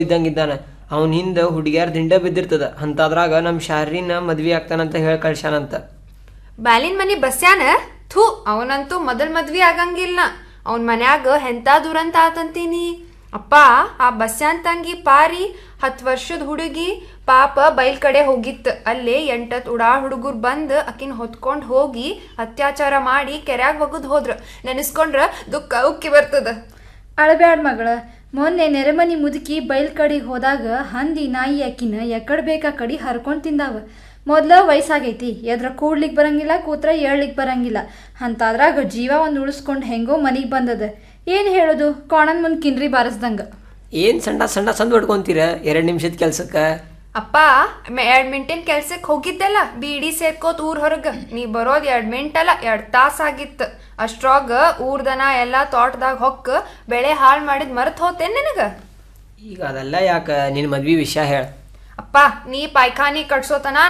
ಇದ್ದಂಗಿದ್ದಾನ ಅವನ ಹಿಂದ ಹುಡುಗ್ಯಾರ ದಿಂಡ ಬಿದ್ದಿರ್ತದ ಅಂತದ್ರಾಗ ನಮ್ ಶಾರೀನ ಮದ್ವಿ ಆಗ್ತಾನಂತ ಹೇಳಿ ಕಳ್ಸ್ಯಾನಂತ ಬ್ಯಾಲಿನ್ ಮನಿ ಬಸ್ಯಾನ ಥೂ ಅವನಂತೂ ಮೊದಲ್ ಮದ್ವಿ ಆಗಂಗಿಲ್ಲ ಅವನ್ ಮನ್ಯಾಗ ಎಂತ ದುರಂತ ಆತಂತೀನಿ ಅಪ್ಪ ಆ ಬಸ್ಯಾನ್ ತಂಗಿ ಪಾರಿ ಹತ್ ವರ್ಷದ ಹುಡುಗಿ ಪಾಪ ಬೈಲ್ ಕಡೆ ಹೋಗಿತ್ತು ಅಲ್ಲೇ ಎಂಟತ್ ಉಡಾ ಹುಡುಗರು ಬಂದ್ ಅಕಿನ್ ಹೊತ್ಕೊಂಡ್ ಹೋಗಿ ಅತ್ಯಾಚಾರ ಮಾಡಿ ಕೆರ್ಯಾಗ ಒಗದ್ ಹೋದ್ರ ನೆನೆಸ್ಕೊಂಡ್ರ ದುಃಖ ಉಕ್ಕಿ ಬರ್ತದ ಅಳಬ್ಯಾಡ್ ಮಗಳ ಮೊನ್ನೆ ನೆರೆಮನಿ ಮುದುಕಿ ಬೈಲ್ ಕಡೆಗೆ ಹೋದಾಗ ಹಂದಿ ನಾಯಿ ಅಕ್ಕಿನ ಎಕಡ್ ಬೇಕಾ ಕಡಿ ಹರ್ಕೊಂಡ್ ತಿಂದಾವ ಮೊದ್ಲ ವಯಸ್ಸಾಗೈತಿ ಎದ್ರ ಕೂಡ್ಲಿಕ್ ಬರಂಗಿಲ್ಲ ಕೂತ್ರ ಏಳ್ಲಿಕ್ ಬರಂಗಿಲ್ಲ ಅಂತಾದ್ರಾಗ ಜೀವ ಒಂದ್ ಉಳಿಸ್ಕೊಂಡ್ ಹೆಂಗೋ ಮನಿಗ್ ಬಂದದ ಏನ್ ಹೇಳೋದು ಕೋಣನ್ ಮುಂದ್ ಕಿನ್ರಿ ಬಾರಿಸ್ದಂಗ ಏನ್ ಸಣ್ಣ ಸಣ್ಣ ಸಂದ್ ಹೊಡ್ಕೊಂತೀರ ಎರಡ್ ನಿಮಿಷದ ಕೆಲ್ಸಕ್ಕ ಅಪ್ಪ ಮ- ಎರಡ್ ಮಿಂಟಿನ ಕೆಲ್ಸಕ್ಕೆ ಹೋಗಿದ್ದೆಲ್ಲ ಬೀಡಿ ಸೇರ್ಕೋತ್ ಊರ್ ಹೊರಗ ನೀ ಬರೋದ್ ಎರಡ್ ಮಿಂಟ್ ಅಲ್ಲ ಎರಡ್ ತಾಸ ಆಗಿತ್ತು ಅಷ್ಟ್ರಾಗ ಊರ್ದನ ಎಲ್ಲ ತೋಟದಾಗ ಹೊಕ್ಕ ಬೆಳೆ ಹಾಳ್ ಮಾಡಿದ್ ಮರ್ತ್ ಹೋತೇನ್ ನಿನಗ ಈಗ ಅದೆಲ್ಲ ಯಾಕ ನಿನ್ ಮದ್ವಿ ವಿಷಯ ಹೇಳ ಅಪ್ಪ ನೀ ಪಾಯ್ಖಾನಿ ಕಟ್ಸೋತನ